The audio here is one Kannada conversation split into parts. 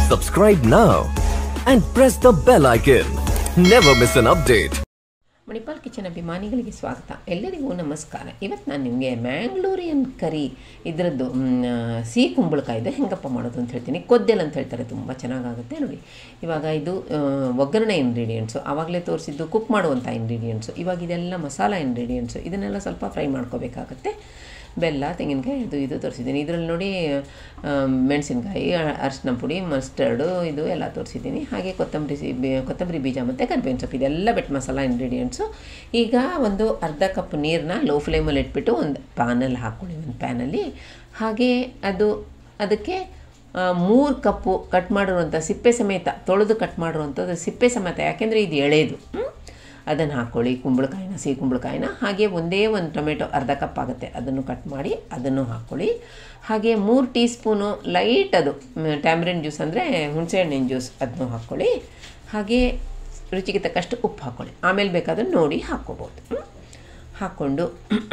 Subscribe now and press the bell icon. Never miss an update. Manipal kitchen ಅಭಿಮಾನಿಗಳಿಗೆ ಸ್ವಾಗತ ಎಲ್ಲರಿಗೂ ನಮಸ್ಕಾರ ಇವತ್ತು ನಾನು ನಿಮಗೆ ಮ್ಯಾಂಗ್ಳೂರಿಯನ್ ಕರಿ ಇದರದ್ದು ಮ್, ಸಿಹಿ ಕುಂಬಳಕಾಯಿದು ಹೆಂಗಪ್ಪ ಮಾಡೋದು ಅಂತ ಹೇಳ್ತೀನಿ ಕೊದ್ದೆಲ್ ಅಂತ ಹೇಳ್ತಾರೆ ತುಂಬ ಚೆನ್ನಾಗಾಗುತ್ತೆ ನೋಡಿ ಇವಾಗ ಇದು ಆ, ಒಗ್ಗರಣೆ ಇಂಗ್ರೀಡಿಯೆಂಟ್ಸು ಆವಾಗಲೇ ತೋರಿಸಿದ್ದು ಕುಕ್ ಮಾಡುವಂಥ ಇಂಗ್ರೀಡಿಯೆಂಟ್ಸು ಇವಾಗ ಇದೆಲ್ಲ ಮಸಾಲ ಇಂಗ್ರೀಡಿಯೆಂಟ್ಸು ಇದನ್ನೆಲ್ಲ ಸ್ವಲ್ಪ ಫ್ರೈ ಮಾಡ್ಕೋಬೇಕಾಗತ್ತೆ ಬೆಲ್ಲ ತೆಂಗಿನಕಾಯಿ ಇದು ಇದು ತೋರಿಸಿದ್ದೀನಿ ಇದರಲ್ಲಿ ನೋಡಿ ಆ, ಮೆಣಸಿನ್ಕಾಯಿ ಅ- ಅರಿಶಿನ ಪುಡಿ ಮಸ್ಟರ್ಡು ಇದು ಎಲ್ಲ ತೋರಿಸಿದ್ದೀನಿ ಹಾಗೆ ಕೊತ್ತಂಬರಿ ಸಿ- ಬಿ- ಕೊತ್ತಂಬರಿ ಬೀಜ ಮತ್ತು ಕರಿಬೇವಿನ ಸೊಪ್ಪು ಇದೆಲ್ಲ ಬೆಟ್ ಮಸಾಲ ಇಂಗ್ರೀಡಿಯೆಂಟ್ಸು ಈಗ ಒಂದು ಅರ್ಧ ಕಪ್ ನೀರನ್ನ ಲೋ ಫ್ಲೇಮಲ್ಲಿ ಇಟ್ಬಿಟ್ಟು ಒಂದು ಪ್ಯಾನಲ್ಲಿ ಹಾಕ್ಕೊಳ್ಳಿ ಒಂದು ಪ್ಯಾನಲ್ಲಿ ಹಾಗೆ ಅದು ಅದಕ್ಕೆ ಮೂರು ಕಪ್ಪು ಕಟ್ ಮಾಡಿರುವಂಥ ಸಿಪ್ಪೆ ಸಮೇತ ತೊಳೆದು ಕಟ್ ಮಾಡಿರುವಂಥದ್ದು ಸಿಪ್ಪೆ ಸಮೇತ ಯಾಕೆಂದರೆ ಇದು ಎಳೆದು ಹ್ಮ್? ಅದನ್ನು ಹಾಕ್ಕೊಳ್ಳಿ ಕುಂಬಳಕಾಯಿನ ಸಿಹಿ ಕುಂಬಳಕಾಯಿನ ಹಾಗೆ ಒಂದೇ ಒಂದು ಟೊಮೆಟೊ ಅರ್ಧ ಕಪ್ ಆಗುತ್ತೆ ಅದನ್ನು ಕಟ್ ಮಾಡಿ ಅದನ್ನು ಹಾಕ್ಕೊಳ್ಳಿ ಹಾಗೆ ಮೂರು ಟೀ ಸ್ಪೂನು ಲೈಟ್ ಅದು ಟ್ಯಾಮ್ರಿನ್ ಜ್ಯೂಸ್ ಅಂದರೆ ಹುಣಸೆಹಣ್ಣಿನ ಜ್ಯೂಸ್ ಅದನ್ನು ಹಾಕ್ಕೊಳ್ಳಿ ಹಾಗೆ ರುಚಿಗೆ ತಕ್ಕಷ್ಟು ಉಪ್ಪು ಹಾಕ್ಕೊಳ್ಳಿ ಆಮೇಲೆ ಬೇಕಾದ್ರೆ ನೋಡಿ ಹಾಕ್ಕೋಬೋದು ಹ್ಮ್? ಹಾಕ್ಕೊಂಡು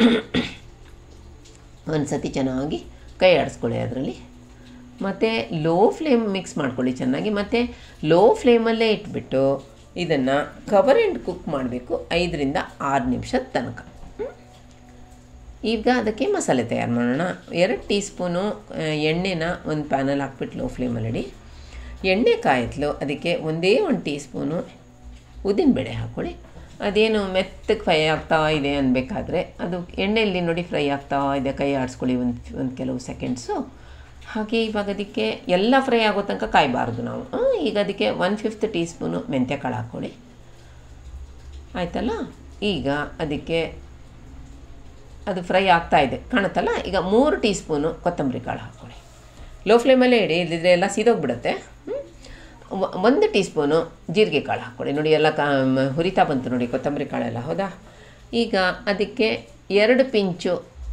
ಒಂದು ಸತಿ ಚೆನ್ನಾಗಿ ಕೈ ಆಡಿಸ್ಕೊಳ್ಳಿ ಅದರಲ್ಲಿ ಮತ್ತು ಲೋ ಫ್ಲೇಮ್ ಮಿಕ್ಸ್ ಮಾಡ್ಕೊಳ್ಳಿ ಚೆನ್ನಾಗಿ ಮತ್ತು ಲೋ ಫ್ಲೇಮಲ್ಲೇ ಇಟ್ಬಿಟ್ಟು ಇದನ್ನು ಕವರ್ ಆ್ಯಂಡ್ ಕುಕ್ ಮಾಡಬೇಕು ಐದರಿಂದ ಆರು ನಿಮಿಷದ ತನಕ ಹ್ಮ್? ಈಗ ಅದಕ್ಕೆ ಮಸಾಲೆ ತಯಾರು ಮಾಡೋಣ ಎರಡು ಟೀ ಸ್ಪೂನು ಆ, ಎಣ್ಣೆನ ಒಂದು ಪ್ಯಾನಲ್ಲಿ ಹಾಕ್ಬಿಟ್ಟು ಲೋ ಫ್ಲೇಮಲ್ಲಿ ಇಡಿ ಎಣ್ಣೆ ಕಾಯಿತ್ಲು ಅದಕ್ಕೆ ಒಂದೇ ಒಂದು ಟೀ ಸ್ಪೂನು ಉದ್ದಿನಬೇಳೆ ಹಾಕ್ಕೊಳ್ಳಿ ಅದೇನು ಮೆತ್ತಗೆ ಫ್ರೈ ಆಗ್ತಾ ಇದೆ ಅನ್ಬೇಕಾದ್ರೆ ಅದು ಎಣ್ಣೆಯಲ್ಲಿ ನೋಡಿ ಫ್ರೈ ಆಗ್ತಾ ಇದೆ ಕೈ ಆಡಿಸ್ಕೊಳ್ಳಿ ಒಂದು ಒಂದು ಕೆಲವು ಸೆಕೆಂಡ್ಸು ಹಾಗೆ ಇವಾಗ ಅದಕ್ಕೆ ಎಲ್ಲ ಫ್ರೈ ಆಗೋ ತನಕ ಕಾಯಬಾರ್ದು ನಾವು ಆ, ಈಗ ಅದಕ್ಕೆ ಒನ್ ಫಿಫ್ತ್ ಟೀ ಸ್ಪೂನು ಮೆಂತ್ಯ ಕಾಳು ಹಾಕ್ಕೊಳ್ಳಿ ಆಯ್ತಲ್ಲ ಈಗ ಅದಕ್ಕೆ ಅದು ಫ್ರೈ ಆಗ್ತಾ ಇದೆ ಕಾಣುತ್ತಲ್ಲ ಈಗ ಮೂರು ಟೀ ಸ್ಪೂನು ಕೊತ್ತಂಬರಿ ಕಾಳು ಹಾಕ್ಕೊಳ್ಳಿ ಲೋ ಫ್ಲೇಮಲ್ಲೇ ಇಡಿ ಇಲ್ಲದಿದ್ರೆ ಎಲ್ಲ ಸೀದೋಗ್ಬಿಡುತ್ತೆ ಹ್ಮ್? ಒ- ಒಂದು ಟೀ ಸ್ಪೂನು ಜೀರಿಗೆ ಕಾಳು ಹಾಕ್ಕೊಳ್ಳಿ ನೋಡಿ ಎಲ್ಲ ಕಾ ಮ- ಹುರಿತಾ ಬಂತು ನೋಡಿ ಕೊತ್ತಂಬರಿ ಕಾಳೆಲ್ಲ ಹೌದಾ ಈಗ ಅದಕ್ಕೆ ಎರಡು ಪಿಂಚು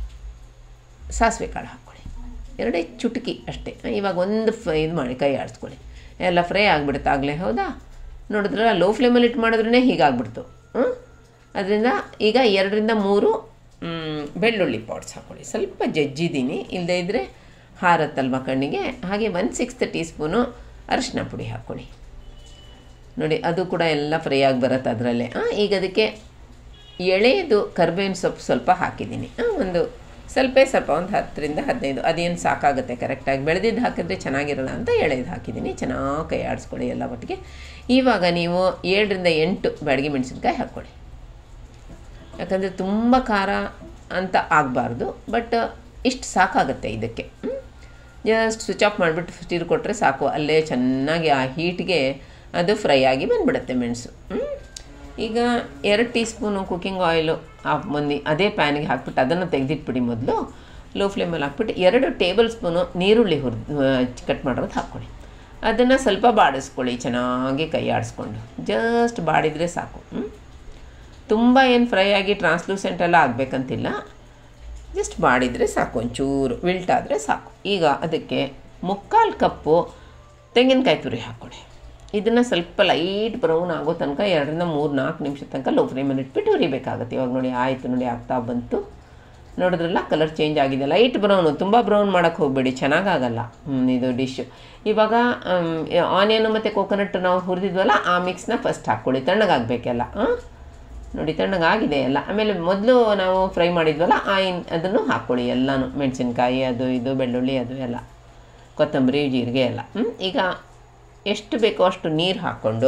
ಸಾಸಿವೆ ಕಾಳು ಹಾಕ್ಕೊಳ್ಳಿ ಎರಡೇ ಚುಟುಕಿ ಅಷ್ಟೇ ಇವಾಗ ಒಂದು ಫ ಇದು ಮಾಡಿ ಕೈ ಆಡಿಸ್ಕೊಳ್ಳಿ ಎಲ್ಲ ಫ್ರೈ ಆಗಿಬಿಡುತ್ತೆ ಆಗಲೇ ಹೌದಾ ನೋಡಿದ್ರಲ್ಲ ಲೋ ಫ್ಲೇಮಲ್ಲಿ ಇಟ್ಟು ಮಾಡಿದ್ರೇ ಹೀಗಾಗ್ಬಿಡ್ತು ಹ್ಞೂ ಅದರಿಂದ ಈಗ ಎರಡರಿಂದ ಮೂರು ಮ್, ಬೆಳ್ಳುಳ್ಳಿ ಪೌಡ್ಸ್ ಹಾಕ್ಕೊಳ್ಳಿ ಸ್ವಲ್ಪ ಜಜ್ಜಿದ್ದೀನಿ ಇಲ್ಲದೇ ಇದ್ದರೆ ಹಾರತ್ತಲ್ವ ಕಣ್ಣಿಗೆ ಹಾಗೆ ಒನ್ ಸಿಕ್ಸ್ತ್ ಟೀ ಸ್ಪೂನು ಅರಿಶಿನ ಪುಡಿ ಹಾಕ್ಕೊಳ್ಳಿ ನೋಡಿ ಅದು ಕೂಡ ಎಲ್ಲ ಫ್ರೈ ಆಗಿ ಬರುತ್ತೆ ಅದರಲ್ಲೇ ಈಗ ಅದಕ್ಕೆ ಎಳೆಯದು ಕರ್ಬೇವಿನ ಸೊಪ್ಪು ಸ್ವಲ್ಪ ಹಾಕಿದ್ದೀನಿ ಆ, ಒಂದು ಸ್ವಲ್ಪ ಸ್ವಲ್ಪ ಒಂದು ಹತ್ತರಿಂದ ಹದಿನೈದು ಅದೇನು ಸಾಕಾಗುತ್ತೆ ಕರೆಕ್ಟಾಗಿ ಬೆಳೆದಿದ್ದು ಹಾಕಿದ್ರೆ ಚೆನ್ನಾಗಿರಲ್ಲ ಅಂತ ಎಳೆದು ಹಾಕಿದ್ದೀನಿ ಚೆನ್ನಾಗಿ ಕೈ ಆಡಿಸ್ಕೊಳ್ಳಿ ಎಲ್ಲ ಒಟ್ಟಿಗೆ ಇವಾಗ ನೀವು ಏಳರಿಂದ ಎಂಟು ಬ್ಯಾಡಗಿ ಮೆಣಸಿನ್ಕಾಯಿ ಹಾಕ್ಕೊಳ್ಳಿ ಯಾಕಂದರೆ ತುಂಬ ಖಾರ ಅಂತ ಆಗಬಾರ್ದು ಬಟ್ ಇಷ್ಟು ಸಾಕಾಗುತ್ತೆ ಇದಕ್ಕೆ ಜಸ್ಟ್ ಸ್ವಿಚ್ ಆಫ್ ಮಾಡಿಬಿಟ್ಟು ಸ್ಟೀರ್ ಕೊಟ್ಟರೆ ಸಾಕು ಅಲ್ಲೇ ಚೆನ್ನಾಗಿ ಆ ಹೀಟ್ಗೆ ಅದು ಫ್ರೈ ಆಗಿ ಬಂದ್ಬಿಡುತ್ತೆ ಮೆಣಸು ಹ್ಮ್? ಈಗ ಎರಡು teaspoon cooking oil half ಮಂದಿ ಅದೇ ಪ್ಯಾನಿಗೆ ಹಾಕ್ಬಿಟ್ಟು ಅದನ್ನು ತೆಗೆದಿಟ್ಬಿಡಿ ಮೊದಲು ಲೋ ಫ್ಲೇಮಲ್ಲಿ ಹಾಕ್ಬಿಟ್ಟು ಎರಡು ಟೇಬಲ್ ಸ್ಪೂನು ನೀರುಳ್ಳಿ ಹುರಿದು ಕಟ್ ಮಾಡೋದು ಹಾಕ್ಕೊಳ್ಳಿ ಅದನ್ನು ಸ್ವಲ್ಪ ಬಾಡಿಸ್ಕೊಳ್ಳಿ ಚೆನ್ನಾಗಿ ಕೈ ಆಡಿಸ್ಕೊಂಡು ಜಸ್ಟ್ ಬಾಡಿದರೆ ಸಾಕು ಹ್ಮ್? ತುಂಬ ಏನು ಫ್ರೈ ಆಗಿ ಟ್ರಾನ್ಸ್ಲೂಸೆಂಟ್ ಎಲ್ಲ ಆಗಬೇಕಂತಿಲ್ಲ ಜಸ್ಟ್ ಮಾಡಿದರೆ ಸಾಕು ಒಂಚೂರು ವಿಲ್ಟ್ ಆದರೆ ಸಾಕು ಈಗ ಅದಕ್ಕೆ ಮುಕ್ಕಾಲು ಕಪ್ಪು ತೆಂಗಿನಕಾಯಿ ತುರಿ ಹಾಕ್ಕೊಳ್ಳಿ ಇದನ್ನು ಸ್ವಲ್ಪ ಲೈಟ್ ಬ್ರೌನ್ ಆಗೋ ತನಕ ಎರಡರಿಂದ ಮೂರು ನಾಲ್ಕು ನಿಮಿಷ ತನಕ ಲೋ ಫ್ಲೇಮಲ್ಲಿ ಇಟ್ಬಿಟ್ಟು ಹುರಿಬೇಕಾಗತ್ತೆ ಇವಾಗ ನೋಡಿ ಆಯಿತು ನೋಡಿ ಆಗ್ತಾ ಬಂತು ನೋಡಿದ್ರಲ್ಲ ಕಲರ್ ಚೇಂಜ್ ಆಗಿದೆ ಲೈಟ್ ಬ್ರೌನು ತುಂಬ ಬ್ರೌನ್ ಮಾಡೋಕ್ಕೆ ಹೋಗಬೇಡಿ ಚೆನ್ನಾಗಾಗಲ್ಲ ಹ್ಮ್, ಇದು ಡಿಶ್ಶು ಇವಾಗ ಆನಿಯನ್ ಮತ್ತು ಕೋಕೋನಟ್ ನಾವು ಹುರಿದಿದ್ವಲ್ಲ ಆ ಮಿಕ್ಸ್ನ ಫಸ್ಟ್ ಹಾಕ್ಕೊಳ್ಳಿ ತಣ್ಣಗಾಗಬೇಕೆಲ್ಲ ಹಾಂ ನೋಡಿ ತಣ್ಣಗಾಗಿದೆ ಎಲ್ಲ ಆಮೇಲೆ ಮೊದಲು ನಾವು ಫ್ರೈ ಮಾಡಿದ್ವಲ್ಲ ಆ ಇನ್ ಅದನ್ನು ಹಾಕ್ಕೊಳ್ಳಿ ಎಲ್ಲನೂ ಮೆಣಸಿನ್ಕಾಯಿ ಅದು ಇದು ಬೆಳ್ಳುಳ್ಳಿ ಅದು ಎಲ್ಲ ಕೊತ್ತಂಬರಿ ಜೀರಿಗೆ ಎಲ್ಲ ಹ್ಮ್? ಈಗ ಎಷ್ಟು ಬೇಕೋ ಅಷ್ಟು ನೀರು ಹಾಕ್ಕೊಂಡು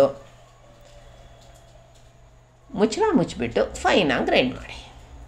ಮುಚ್ಚಳ ಮುಚ್ಚಿಬಿಟ್ಟು ಫೈನಾಗಿ ಗ್ರೈಂಡ್ ಮಾಡಿ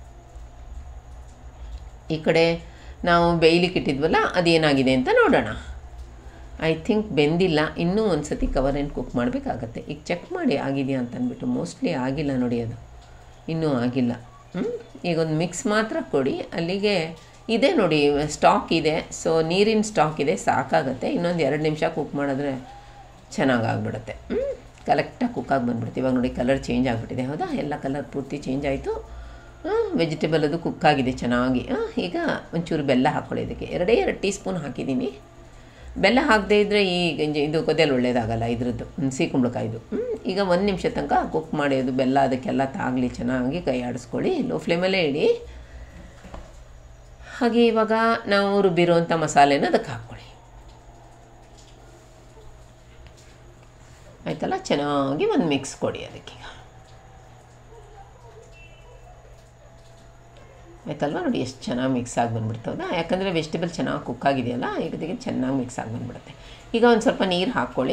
ಈ ಕಡೆ ನಾವು ಬೇಯ್ಲಿಕ್ಕೆ ಇಟ್ಟಿದ್ವಲ್ಲ ಅದೇನಾಗಿದೆ ಅಂತ ನೋಡೋಣ ಐ ಥಿಂಕ್ ಬೆಂದಿಲ್ಲ ಇನ್ನೂ ಒಂದು ಸತಿ ಕವರ್ ಆ್ಯಂಡ್ ಕುಕ್ ಮಾಡಬೇಕಾಗತ್ತೆ ಈಗ ಚೆಕ್ ಮಾಡಿ ಆಗಿದೆಯಾ ಅಂತ ಅಂದ್ಬಿಟ್ಟು ಮೋಸ್ಟ್ಲಿ ಆಗಿಲ್ಲ ನೋಡಿ ಅದು ಇನ್ನೂ ಆಗಿಲ್ಲ ಹ್ಮ್? ಈಗ ಒಂದು ಮಿಕ್ಸ್ ಮಾತ್ರ ಕೊಡಿ ಅಲ್ಲಿಗೆ ಇದೆ ನೋಡಿ ಸ್ಟಾಕ್ ಇದೆ ಸೊ ನೀರಿನ ಸ್ಟಾಕ್ ಇದೆ ಸಾಕಾಗುತ್ತೆ ಇನ್ನೊಂದು ಎರಡು ನಿಮಿಷ ಕುಕ್ ಮಾಡಿದ್ರೆ ಚೆನ್ನಾಗಾಗ್ಬಿಡುತ್ತೆ ಕರೆಕ್ಟಾಗಿ ಕುಕ್ಕಾಗಿ ಬಂದ್ಬಿಡುತ್ತೆ ಇವಾಗ ನೋಡಿ ಕಲರ್ ಚೇಂಜ್ ಆಗಿಬಿಟ್ಟಿದೆ ಹೌದಾ ಎಲ್ಲ ಕಲರ್ ಪೂರ್ತಿ ಚೇಂಜ್ ಆಯಿತು ವೆಜಿಟೇಬಲ್ ಅದು ಕುಕ್ ಆಗಿದೆ ಚೆನ್ನಾಗಿ ಆ, ಈಗ ಒಂಚೂರು ಬೆಲ್ಲ ಹಾಕ್ಕೊಳ್ಳಿ ಇದಕ್ಕೆ ಎರಡೇ ಎರಡು ಟೀ ಸ್ಪೂನ್ ಹಾಕಿದ್ದೀನಿ ಬೆಲ್ಲ ಹಾಕದೇ ಇದ್ದರೆ ಈ ಗಂಜಿ ಇದು ಕೊದೆಯಲ್ಲಿ ಒಳ್ಳೇದಾಗಲ್ಲ ಇದ್ರದ್ದು ಹ್ಮ್, ಸಿಹಿ ಕುಂಬಳಕಾಯಿದು ಹ್ಮ್, ಈಗ ಒಂದು ನಿಮಿಷ ತನಕ ಕುಕ್ ಮಾಡಿ ಅದು ಬೆಲ್ಲ ಅದಕ್ಕೆಲ್ಲ ತಾಗಲಿ ಚೆನ್ನಾಗಿ ಕೈ ಆಡಿಸ್ಕೊಳ್ಳಿ ಲೋ ಫ್ಲೇಮಲ್ಲೇ ಇಡಿ ಹಾಗೆ ಇವಾಗ ನಾವು ರುಬ್ಬಿರುವಂಥ ಮಸಾಲೆನ ಅದಕ್ಕೆ ಹಾಕ್ಕೊಳ್ಳಿ ಆಯ್ತಲ್ಲ ಚೆನ್ನಾಗಿ ಒಂದು ಮಿಕ್ಸ್ ಕೊಡಿ ಅದಕ್ಕೀಗ ಆಯ್ತಲ್ವ ನೋಡಿ ಎಷ್ಟು ಚೆನ್ನಾಗಿ ಮಿಕ್ಸ್ ಆಗಿ ಬಂದ್ಬಿಡ್ತದ ಯಾಕಂದರೆ ವೆಜಿಟೇಬಲ್ ಚೆನ್ನಾಗಿ ಕುಕ್ ಆಗಿದೆಯಲ್ಲ ಈಗ ಇದಕ್ಕೆ ಚೆನ್ನಾಗಿ ಮಿಕ್ಸ್ ಆಗಿ ಬಂದ್ಬಿಡುತ್ತೆ ಈಗ ಒಂದು ಸ್ವಲ್ಪ ನೀರು ಹಾಕ್ಕೊಳ್ಳಿ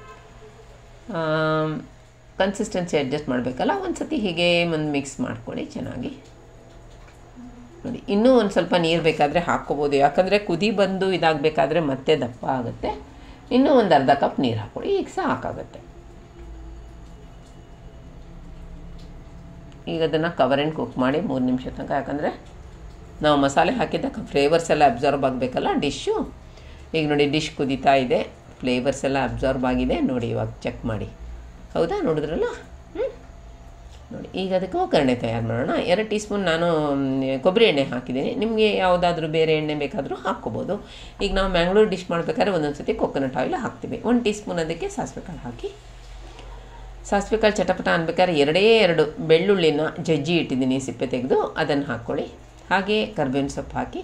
ಕನ್ಸಿಸ್ಟೆನ್ಸಿ ಅಡ್ಜಸ್ಟ್ ಮಾಡಬೇಕಲ್ಲ ಒಂದು ಸತಿ ಹೀಗೆ ಒಂದು ಮಿಕ್ಸ್ ಮಾಡ್ಕೊಳ್ಳಿ ಚೆನ್ನಾಗಿ ನೋಡಿ ಇನ್ನೂ ಒಂದು ಸ್ವಲ್ಪ ನೀರು ಬೇಕಾದರೆ ಹಾಕ್ಕೋಬೋದು ಯಾಕಂದರೆ ಕುದಿ ಬಂದು ಇದಾಗಬೇಕಾದ್ರೆ ಮತ್ತೆ ದಪ್ಪ ಆಗುತ್ತೆ ಇನ್ನೂ ಒಂದು ಅರ್ಧ ಕಪ್ ನೀರು ಹಾಕ್ಕೊಳ್ಳಿ ಈಗ ಸಹ ಹಾಕಾಗುತ್ತೆ ಈಗ ಅದನ್ನು ಕವರ್ ಆ್ಯಂಡ್ ಕುಕ್ ಮಾಡಿ ಮೂರು ನಿಮಿಷ ತನಕ ಯಾಕಂದರೆ ನಾವು ಮಸಾಲೆ ಹಾಕಿದಾಗ ಫ್ಲೇವರ್ಸ್ ಎಲ್ಲ ಅಬ್ಸರ್ವ್ ಆಗಬೇಕಲ್ಲ ಡಿಶ್ಶು ಈಗ ನೋಡಿ ಡಿಶ್ ಕುದೀತಾ ಇದೆ ಫ್ಲೇವರ್ಸ್ ಎಲ್ಲ ಅಬ್ಸರ್ವ್ ಆಗಿದೆ ನೋಡಿ ಇವಾಗ ಚೆಕ್ ಮಾಡಿ ಹೌದಾ ನೋಡಿದ್ರಲ್ಲ ಹ್ಞೂ ನೋಡಿ ಈಗ ಅದಕ್ಕೆ ಒಗ್ಗರಣೆ ತಯಾರು ಮಾಡೋಣ ಎರಡು ಟೀ ಸ್ಪೂನ್ ನಾನು ಮ್, ಕೊಬ್ಬರಿ ಎಣ್ಣೆ ಹಾಕಿದ್ದೀನಿ ನಿಮಗೆ ಯಾವುದಾದ್ರೂ ಬೇರೆ ಎಣ್ಣೆ ಬೇಕಾದರೂ ಹಾಕ್ಕೋಬೋದು ಈಗ ನಾವು ಮ್ಯಾಂಗ್ಳೂರು ಡಿಶ್ ಮಾಡಬೇಕಾದ್ರೆ ಒಂದೊಂದು ಸತಿ ಕೊಕೊನಟ್ ಆಯಿಲ್ ಹಾಕ್ತೀವಿ ಒಂದು ಟೀ ಸ್ಪೂನ್ ಅದಕ್ಕೆ ಸಾಸಿವೆ ಕಾಳು ಹಾಕಿ ಸಾಸಿವೆ ಕಾಳು ಚಟಪಟ ಅನ್ಬೇಕಾದ್ರೆ ಎರಡೇ ಎರಡು ಬೆಳ್ಳುಳ್ಳಿನ ಜಜ್ಜಿ ಇಟ್ಟಿದ್ದೀನಿ ಸಿಪ್ಪೆ ತೆಗೆದು ಅದನ್ನು ಹಾಕ್ಕೊಳ್ಳಿ ಹಾಗೆ ಕರ್ಬೇವಿನ ಸೊಪ್ಪು ಹಾಕಿ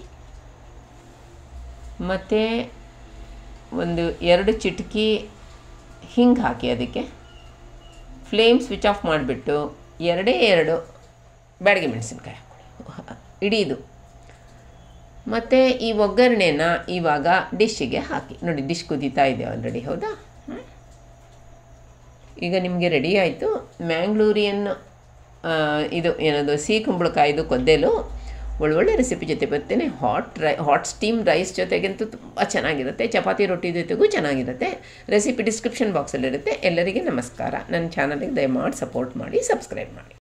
ಮತ್ತು ಒಂದು ಎರಡು ಚಿಟಕಿ ಹಿಂಗೆ ಹಾಕಿ ಅದಕ್ಕೆ ಫ್ಲೇಮ್ ಸ್ವಿಚ್ ಆಫ್ ಮಾಡಿಬಿಟ್ಟು ಎರಡೇ ಎರಡು ಬ್ಯಾಡಗೆ ಮೆಣಸಿನ್ಕಾಯಿ ಹಾಕ್ಕೊಳ್ಳಿ ಇಡೀದು ಮತ್ತು ಈ ಒಗ್ಗರಣೆನ ಇವಾಗ ಡಿಶ್ಶಿಗೆ ಹಾಕಿ ನೋಡಿ ಡಿಶ್ ಕುದೀತಾ ಇದೆ ಆಲ್ರೆಡಿ ಹೌದಾ ಹ್ಮ್. ಈಗ ನಿಮಗೆ ರೆಡಿ ಆಯಿತು ಮ್ಯಾಂಗ್ಳೂರಿಯನ್ ಆ, ಇದು ಏನದು ಸಿಹಿ ಕುಂಬಳಕಾಯಿದು ಕೊದ್ದೆಲು ಒಳ್ಳೊಳ್ಳೆ ರೆಸಿಪಿ ಜೊತೆ ಬರ್ತೇನೆ hot rice hot steam rice ಜೊತೆಗಂತೂ ತುಂಬ ಚೆನ್ನಾಗಿರುತ್ತೆ ಚಪಾತಿ ರೊಟ್ಟಿ ಜೊತೆಗೂ ಚೆನ್ನಾಗಿರುತ್ತೆ ರೆಸಿಪಿ ಡಿಸ್ಕ್ರಿಪ್ಷನ್ ಬಾಕ್ಸಲ್ಲಿರುತ್ತೆ ಎಲ್ಲರಿಗೆ ನಮಸ್ಕಾರ ನನ್ನ ಚಾನಲಿಗೆ ದಯಮಾಡಿ ಸಪೋರ್ಟ್ ಮಾಡಿ ಸಬ್ಸ್ಕ್ರೈಬ್ ಮಾಡಿ